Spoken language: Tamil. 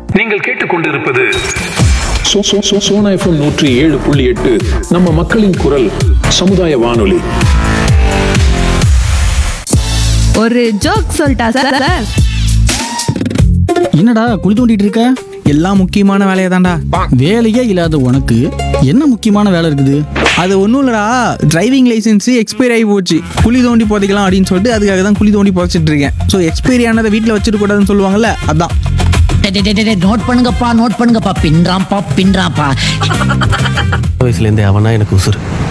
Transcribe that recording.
நீங்கள் கேட்டுக்கொண்டிருப்பது சோ- சோ- சோ- சோனா எஃப்எம் நூற்றி ஏழு புள்ளி எட்டு நம்ம மக்களின் குரல் சமுதாய வானொலி ஒரு ஜோக் சொல்லிட்டா சார் சார் என்னடா குழி தோண்டிட்டு இருக்க எல்லாம் முக்கியமான வேலையை தான்டா வேலையே இல்லாத உனக்கு என்ன முக்கியமான வேலை இருக்குது அது ஒன்றும் இல்லடா டிரைவிங் லைசன்ஸ் எக்ஸ்பைரி ஆகி போச்சு குழி தோண்டி புதைக்கலாம் அப்படின்னு சொல்லிட்டு அதுக்காக தான் குழி தோண்டி புதைச்சிட்டு இருக்கேன் ஸோ எக்ஸ்பைரி ஆனதை வீட்டில் வச்சிருக்க கூடாதுன்னு சொல்லுவாங்கல்ல அதான் டே, டே, டே, டே, டே, நோட் பண்ணுங்கப்பா நோட் பண்ணுங்கப்பா பின்றாம்பா பின்றாம்பா வயசுலேருந்தே அவனா எனக்கு உசுறு